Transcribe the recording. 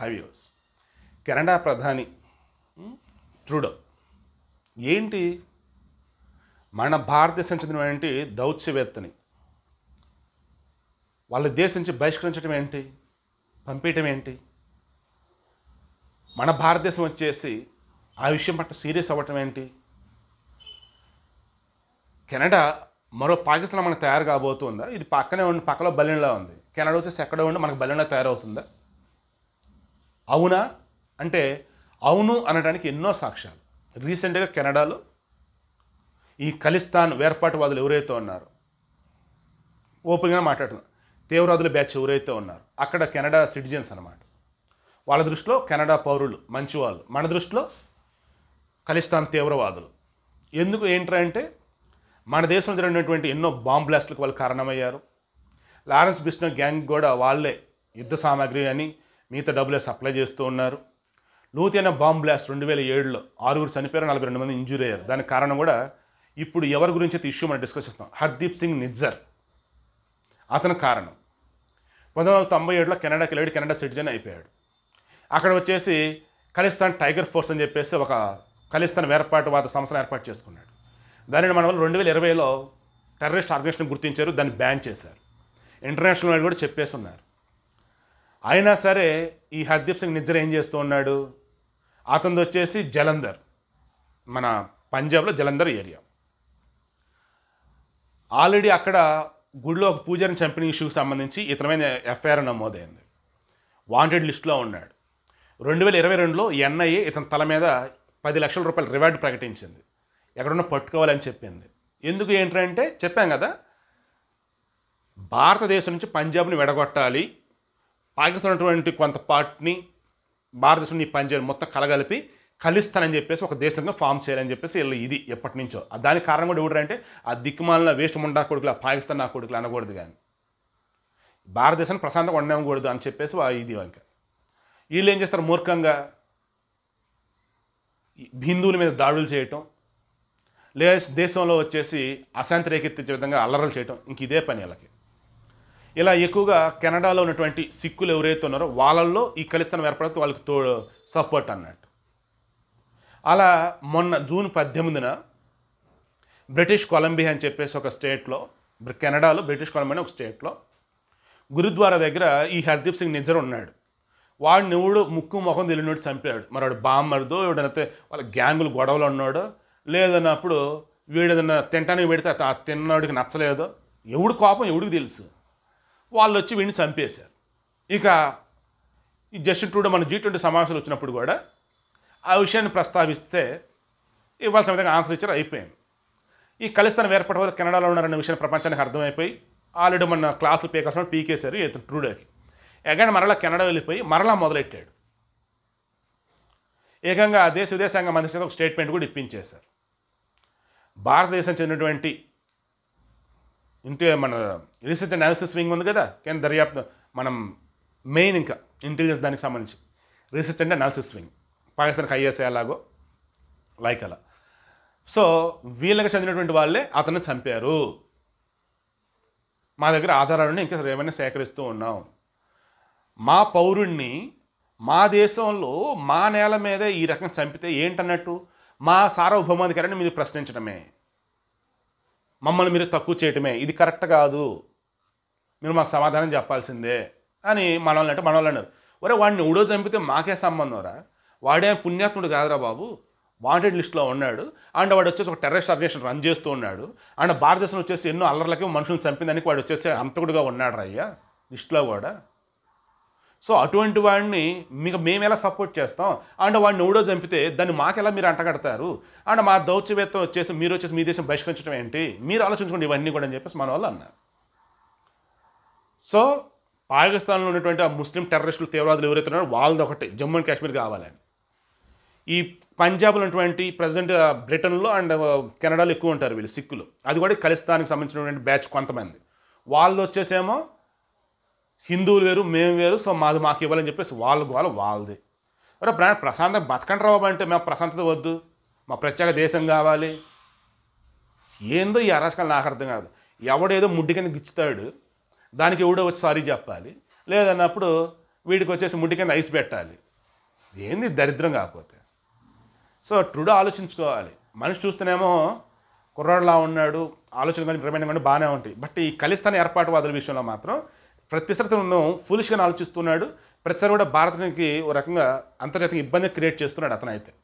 హైవ్యూస్ Canada ప్రధాని ఉమ్, Trudeau ఏంటి మన భారతదేశం చెందినటువంటి దౌత్యవేత్తని వాళ్ళ దేశం నుంచి బహిష్కరించడం ఏంటి పంపించడం ఏంటి మన భారతదేశం వచ్చేసి ఆ విషయం పట్ల సీరియస్ అవ్వటం ఏంటి కెనడా మరో పాకిస్తాన్ మనకు తయారు కాబోతుందా ఇది పక్కనే ఉండి పక్కలో బలిన్లా ఉంది కెనడా వచ్చేసి ఎక్కడ ఉండి మనకు బలిన్లా తయారవుతుందా అవునా అంటే అవును అనడానికి ఎన్నో సాక్ష్యాలు రీసెంట్గా కెనడాలో ఈ ఖలిస్తాన్ వేర్పాటువాదులు ఎవరైతే ఉన్నారో ఓపెన్గా మాట్లాడుతున్నారు తీవ్రవాదుల బ్యాచ్ ఎవరైతే ఉన్నారో అక్కడ కెనడా సిటిజన్స్ అన్నమాట వాళ్ళ దృష్టిలో కెనడా పౌరులు మంచివాళ్ళు మన దృష్టిలో ఖలిస్తాన్ తీవ్రవాదులు ఎందుకు ఏంట్రా అంటే మన దేశంలో జరిగినటువంటి ఎన్నో బాంబ్ బ్లాస్ట్లకు వాళ్ళు కారణమయ్యారు లారెన్స్ బిస్నో గ్యాంగ్ కూడా వాళ్ళే యుద్ధ సామాగ్రి అని మిగతా డబ్బులే సప్లై చేస్తూ ఉన్నారు లూతియన బాంబ్ బ్లాస్ట్ రెండు వేల ఏడులో ఆరుగురు చనిపోయారు నలభై రెండు మంది ఇంజూరీ అయ్యారు దానికి కారణం కూడా ఇప్పుడు ఎవరి గురించి అయితే ఇష్యూ మనం డిస్కస్ చేస్తాం హర్దీప్ సింగ్ నిజ్జర్ అతను కారణం పంతొమ్మిది వందల తొంభై ఏడులో కెనడాకి వెళ్ళాడు కెనడా సిటిజన్ అయిపోయాడు అక్కడ వచ్చేసి ఖలిస్తాన్ టైగర్ ఫోర్స్ అని చెప్పేసి ఒక ఖలిస్తాన్ వేర్పాటువాద సంస్థను ఏర్పాటు చేసుకున్నాడు దానిని మన వాళ్ళు రెండు వేల ఇరవైలో టెర్రరిస్ట్ ఆర్గనైజేషన్ గుర్తించారు దాన్ని బ్యాన్ చేశారు ఇంటర్నేషనల్ వైడ్ కూడా చెప్పేసి ఉన్నారు అయినా సరే ఈ హర్దీప్ సింగ్ నిజ్జర్ ఏం చేస్తూ ఉన్నాడు అతనిది వచ్చేసి జలంధర్ మన పంజాబ్లో జలంధర్ ఏరియా ఆల్రెడీ అక్కడ గుడిలో ఒక పూజారిని చంపిన ఇష్యూకి సంబంధించి ఇతరమైన ఎఫ్ఐఆర్ నమోదైంది వాంటెడ్ లిస్టులో ఉన్నాడు రెండు వేల ఇరవై రెండులో ఎన్ఐఏ ఇతని తల మీద పది లక్షల రూపాయల రివార్డు ప్రకటించింది ఎక్కడున్నా పట్టుకోవాలని చెప్పింది ఎందుకు ఏంటంటే చెప్పాం కదా భారతదేశం నుంచి పంజాబ్ని విడగొట్టాలి పాకిస్తాన్ ఉన్నటువంటి కొంత పార్ట్ని భారతదేశం ఈ పంజాబ్ మొత్తం కలగలిపి కలిస్తానని చెప్పేసి ఒక దేశంగా ఫామ్ చేయాలని చెప్పేసి వీళ్ళు ఇది ఎప్పటి నుంచో ఆ దానికి కారణం కూడా ఎవడంటే ఆ దిక్కుమాలిన వేస్ట్ ముండా కొడుకులు ఆ పాకిస్తాన్ నా కొడుకులు అనకూడదు కానీ భారతదేశాన్ని ప్రశాంతంగా ఉండకూడదు అని చెప్పేసి వా- ఇది ఇంకా వీళ్ళు ఏం చేస్తారు మూర్ఖంగా ఈ హిందువుల మీద దాడులు చేయటం లేదా దేశంలో వచ్చేసి అశాంతి రేకెత్తించే విధంగా అల్లర్లు చేయటం ఇంక ఇదే పని వీళ్ళకి ఇలా ఎక్కువగా కెనడాలో ఉన్నటువంటి సిక్కులు ఎవరైతే ఉన్నారో వాళ్ళల్లో ఈ ఖలిస్తాన్ ఏర్పడితే వాళ్ళకి తో సపోర్ట్ అన్నట్టు అలా మొన్న జూన్ పద్దెనిమిదిన బ్రిటిష్ కొలంబియా అని చెప్పేసి ఒక స్టేట్లో బ్రి- కెనడాలో బ్రిటిష్ కొలంబియా అని ఒక స్టేట్లో గురుద్వారా దగ్గర ఈ హర్దీప్ సింగ్ నిజ్జర్ ఉన్నాడు వాడు నువ్వుడు ముక్కు ముఖం తెలియనోడు చంపాడు మరి వాడు బామ్మర్దో వీడనైతే వాళ్ళ గ్యాంగులు గొడవలు ఉన్నాడు లేదన్నప్పుడు వీడేదన్నా తింటానికి పెడితే ఆ తిన్నవాడికి నచ్చలేదో ఎవడు కోపం ఎవడికి తెలుసు వాళ్ళు వచ్చి వీడిని చంపేశారు ఇక ఈ జస్టిన్ ట్రూడో మన జీ ట్వంటీ సమావేశాలు వచ్చినప్పుడు కూడా ఆ విషయాన్ని ప్రస్తావిస్తే ఇవ్వాల్సిన విధంగా ఆన్సర్ ఇచ్చారు అయిపోయింది ఈ ఖలిస్తాన్ ఏర్పడే వరకు కెనడాలో ఉన్నారన్న విషయం ప్రపంచానికి అర్థమైపోయి ఆల్రెడీ మన క్లాసులు పీకేసిన పీకేశారు ఇతను ట్రూడోకి ఎగైనా మరలా కెనడా వెళ్ళిపోయి మరలా మొదలెట్టాడు ఏకంగా ఆ దేశ విదేశాంగ మంత్రి చేత ఒక స్టేట్మెంట్ కూడా ఇప్పించేశారు భారతదేశం చెందినటువంటి ఇంటి మన రీసెర్చ్ అనాలిసిస్ వింగ్ ఉంది కదా కేంద్ర దర్యాప్తు మనం మెయిన్ ఇంకా ఇంటెలిజెన్స్ దానికి సంబంధించి రీసెర్చ్ అండ్ అనాలిసిస్ వింగ్ పాకిస్తాన్కి ఐఎస్ఐ అలాగో లైక్ అలా సో వీళ్ళకి చెందినటువంటి వాళ్ళే అతన్ని చంపారు మా దగ్గర ఆధారాలను ఇంకా ఏమైనా సేకరిస్తూ ఉన్నాం మా పౌరుణ్ణి మా దేశంలో మా నేల మీదే ఈ రకం చంపితే ఏంటన్నట్టు మా సార్వభౌమాధికారాన్ని మీరు ప్రశ్నించడమే మమ్మల్ని మీరు తక్కువ చేయటమే ఇది కరెక్ట్ కాదు మీరు మాకు సమాధానం చెప్పాల్సిందే అని మనల్ని అంటే మనల్ని అన్నారు ఒరే వాడిని ఎవడో చంపితే మాకే సంబంధం రా వాడే పుణ్యాత్ముడు కాదురా బాబు వాంటెడ్ లిస్ట్లో ఉన్నాడు అండ్ వాడు వచ్చేసి ఒక టెర్రరిస్ట్ ఆర్గనైజేషన్ రన్ చేస్తూ ఉన్నాడు అండ్ భారతదేశం వచ్చేసి ఎన్నో అల్లర్లకి మనుషులను చంపిందానికి వాడు వచ్చేసి అంతకుడుగా ఉన్నాడు రా అయ్యా లిస్ట్లో కూడా సో అటువంటి వాడిని మీకు మేము ఎలా సపోర్ట్ చేస్తాం అండ్ వాడిని ఎవడో చంపితే దాన్ని మాకెలా మీరు అంటగడతారు అండ్ మా దౌత్యవేత్తం వచ్చేసి మీరు వచ్చేసి మీ దేశం బహిష్కరించడం ఏంటి మీరు ఆలోచించుకోండి ఇవన్నీ కూడా అని చెప్పేసి మన వాళ్ళు అన్నారు సో పాకిస్తాన్లో ఉన్నటువంటి ఆ ముస్లిం టెర్రరిస్టులు తీవ్రవాదులు ఎవరైతే ఉన్నారో వాళ్ళది ఒకటి జమ్మూ అండ్ కాశ్మీర్ కావాలని ఈ పంజాబ్లో ఉన్నటువంటి ప్రజెంట్ బ్రిటన్లో అండ్ కెనడాలో ఎక్కువ ఉంటారు వీళ్ళు సిక్కులు అది కూడా ఖలిస్తాన్కి సంబంధించినటువంటి బ్యాచ్ కొంతమంది వాళ్ళు వచ్చేసేమో హిందువులు వేరు మేము వేరు సో మాది మాకు ఇవ్వాలని చెప్పేసి వాళ్ళ గోల వాళ్ళది అరే ప్రా ప్రశాంతంగా బతకండి రావు అంటే మేము ప్రశాంతత వద్దు మా ప్రత్యేక దేశం కావాలి ఏందో ఈ అరాచకాలు నాకు అర్థం కాదు ఎవడేదో ముడ్డి కింద గిచ్చుతాడు దానికి ఎవడో వచ్చి సారీ చెప్పాలి లేదన్నప్పుడు వీడికి వచ్చేసి ముడ్డి కింద ఐస్ పెట్టాలి ఏంది దరిద్రం కాకపోతే సో ట్రుడో ఆలోచించుకోవాలి మనిషి చూస్తేనేమో కుర్రాడులా ఉన్నాడు ఆలోచన కానీ ప్రమేయం కానీ బాగానే ఉంటాయి బట్ ఈ ఖలిస్తాన్ ఏర్పాటువాదుల విషయంలో మాత్రం ప్రతిసారి తను ఫులిష్గా ఆలోచిస్తున్నాడు ప్రతిసారి కూడా భారతానికి ఒక రకంగా అంతర్జాతీయ ఇబ్బంది క్రియేట్ చేస్తున్నాడు అతనైతే